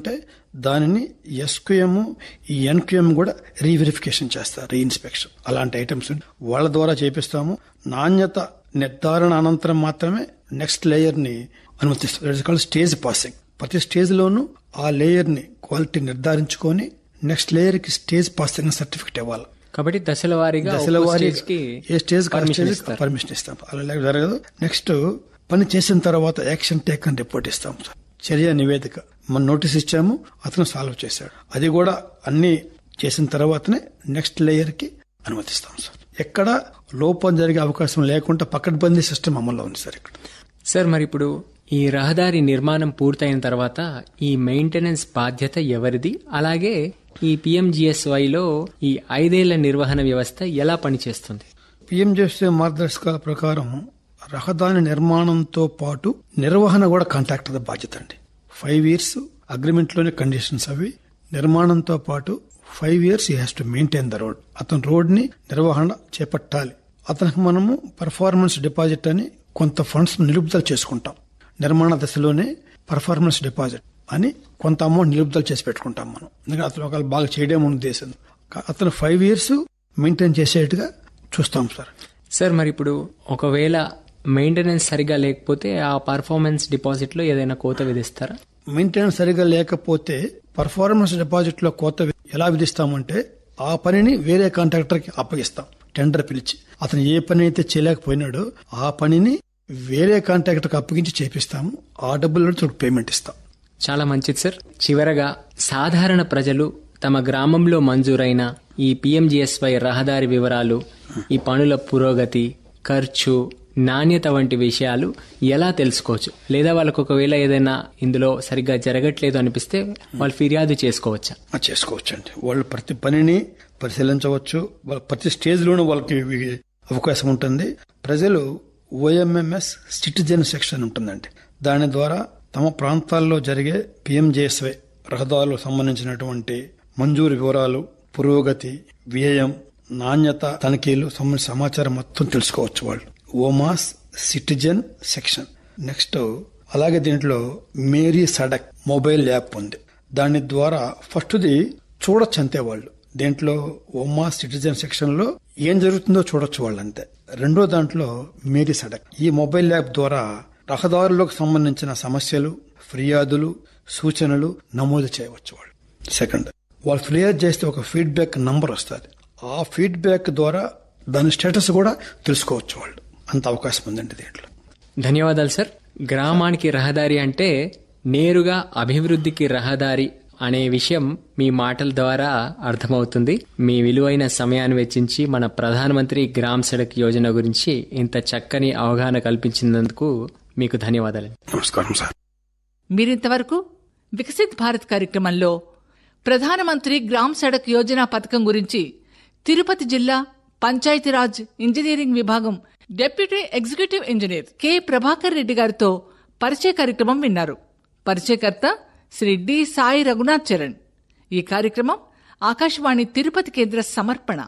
ఉంటే దానిని ఎస్క్యూఎం ఈ ఎన్క్యూఎం కూడా రీవెరిఫికేషన్ చేస్తారు రీఇన్స్పెక్షన్ అలాంటి ఐటమ్స్ వాళ్ళ ద్వారా చేపిస్తాము నాణ్యత నిర్ధారణ అనంతరం మాత్రమే నెక్స్ట్ లేయర్ ని అనుమతిస్తారు స్టేజ్ పాసింగ్ ప్రతి స్టేజ్ లోనూ ఆ లేయర్ ని క్వాలిటీ నిర్ధారించుకొని నెక్స్ట్ లేయర్ కి స్టేజ్ పాసింగ్ సర్టిఫికెట్ ఇవ్వాలి కాబట్టి దశల వారీగా దశల ఒక్కో వారీ స్టేజ్కి ఏ స్టేజ్ permission ఇస్తారు. పర్మిషన్ ఇస్తాం అలా లేక జరగదు నెక్స్ట్ పని చేసిన తర్వాత యాక్షన్ టేక్ అని రిపోర్ట్ ఇస్తాం సార్ చర్య నివేదిక మనం నోటీస్ ఇచ్చాము అతను సాల్వ్ చేశాడు అది కూడా అన్ని చేసిన తర్వాతనే నెక్స్ట్ లేయర్ కి అనుమతిస్తాం సార్ ఎక్కడ లోపం జరిగే అవకాశం లేకుండా పకడ్బందీ సిస్టమ్ అమల్లో ఉంది సార్ ఇక్కడ సార్ మరి ఇప్పుడు ఈ రహదారి నిర్మాణం పూర్తయిన తర్వాత ఈ మెయింటెనెన్స్ బాధ్యత ఎవరిది అలాగే ఈ పిఎంజిఎస్వైలో ఈ ఐదేళ్ల నిర్వహణ వ్యవస్థ ఎలా పనిచేస్తుంది పిఎంజెస్ఏ మార్గదర్శకాల ప్రకారం రహదారి నిర్మాణంతో పాటు నిర్వహణ కూడా కాంట్రాక్టర్ బాధ్యత అండి ఫైవ్ ఇయర్స్ అగ్రిమెంట్ లోనే కండిషన్స్ అవి నిర్మాణంతో పాటు five years he has to maintain the road అతను రోడ్ ని నిర్వహణ చేపట్టాలి అతనికి మనము పర్ఫార్మెన్స్ డిపాజిట్ అని కొంత ఫండ్స్ నిలుపుదల చేసుకుంటాం నిర్మాణ దశలోనే పర్ఫార్మెన్స్ డిపాజిట్ అని కొంత అమౌంట్ నిలుపుదల చేసి పెట్టుకుంటాం మనం ఎందుకంటే అతను ఒకవేళ బాగా చేయడం ఉద్దేశం అతను ఫైవ్ ఇయర్స్ మెయింటైన్ చేసేట్టుగా చూస్తాం సార్ సార్ మరి ఇప్పుడు ఒకవేళ మెయింటెనెన్స్ సరిగా లేకపోతే ఆ పర్ఫార్మెన్స్ డిపాజిట్ లో ఏదైనా కోత విధిస్తారా మెయింటెనెన్స్ సరిగా లేకపోతే పర్ఫార్మెన్స్ డిపాజిట్ లో కోత వి- ఎలా విధిస్తామంటే ఆ పనిని వేరే కాంట్రాక్టర్ కి అప్పగిస్తాం టెండర్ పిలిచి అతను ఏ పని అయితే చేయలేకపోయినాడో ఆ పనిని వేరే కాంట్రాక్టర్ కి అప్పగించి చేపిస్తాము ఆ డబ్బులు పేమెంట్ ఇస్తాం చాలా మంచిది సార్ చివరగా సాధారణ ప్రజలు తమ గ్రామంలో మంజూరైన ఈ పిఎంజిఎస్వై రహదారి వివరాలు ఈ పనుల పురోగతి ఖర్చు నాణ్యత వంటి విషయాలు ఎలా తెలుసుకోవచ్చు లేదా వాళ్ళకు ఒకవేళ ఏదైనా ఇందులో సరిగ్గా జరగట్లేదు అనిపిస్తే వాళ్ళు ఫిర్యాదు చేసుకోవచ్చా అది చేసుకోవచ్చండి వాళ్ళు ప్రతి పనిని పరిశీలించవచ్చు వాళ్ళ ప్రతి స్టేజ్ లోనూ వాళ్ళకి ఇవి అవకాశం ఉంటుంది ప్రజలు ఓఎంఎంఎస్ సిటిజన్ సెక్షన్ ఉంటుందండి దాని ద్వారా తమ ప్రాంతాల్లో జరిగే పిఎంజేఎస్వై రహదారులకు సంబంధించినటువంటి మంజూరు వివరాలు పురోగతి వ్యయం నాణ్యత తనిఖీలు సంబంధించిన సమాచారం మొత్తం తెలుసుకోవచ్చు వాళ్ళు ఓమాస్ సిటిజన్ సెక్షన్ నెక్స్ట్ అలాగే దీంట్లో మేరీ సడక్ మొబైల్ యాప్ ఉంది దాని ద్వారా ఫస్ట్ది చూడొచ్చు అంతే వాళ్ళు దీంట్లో ఓమా సిటిజన్ సెక్షన్ లో ఏం జరుగుతుందో చూడొచ్చు వాళ్ళు అంతే రెండో దాంట్లో మేరీ సడక్ ఈ మొబైల్ యాప్ ద్వారా రహదారులకు సంబంధించిన సమస్యలు ఫిర్యాదులు సూచనలు నమోదు చేయవచ్చు వాళ్ళు సెకండ్ వాళ్ళు ఫిర్యాదు చేస్తే ఒక ఫీడ్బ్యాక్ నంబర్ వస్తుంది ఆ ఫీడ్బ్యాక్ ద్వారా దాని స్టేటస్ కూడా తెలుసుకోవచ్చు వాళ్ళు అంత అవకాశం ఉందండి దీంట్లో ధన్యవాదాలు సార్ గ్రామానికి రహదారి అంటే నేరుగా అభివృద్ధికి రహదారి అనే విషయం మీ మాటల ద్వారా అర్థమవుతుంది మీ విలువైన సమయాన్ని వెచ్చించి మన ప్రధానమంత్రి గ్రామ్ సడక్ యోజన గురించి ఇంత చక్కని అవగాహన కల్పించినందుకు మీకు ధన్యవాదాలు నమస్కారం సార్ మీరింతవరకు వికసిత్ భారత్ కార్యక్రమంలో ప్రధానమంత్రి గ్రామ్ సడక్ యోజన పథకం గురించి తిరుపతి జిల్లా పంచాయతీరాజ్ ఇంజనీరింగ్ విభాగం deputy executive engineer K Prabhakar Reddy గారితో పరిచయ కార్యక్రమం విన్నారు పరిచయకర్త శ్రీ డి సాయి రఘునాథ్ చరణ్ ఈ కార్యక్రమం ఆకాశవాణి తిరుపతి కేంద్ర సమర్పణ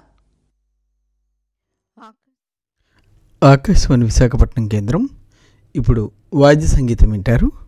ఆకాశవాణి విశాఖపట్నం కేంద్రం ఇప్పుడు వాద్య సంగీతం వింటారు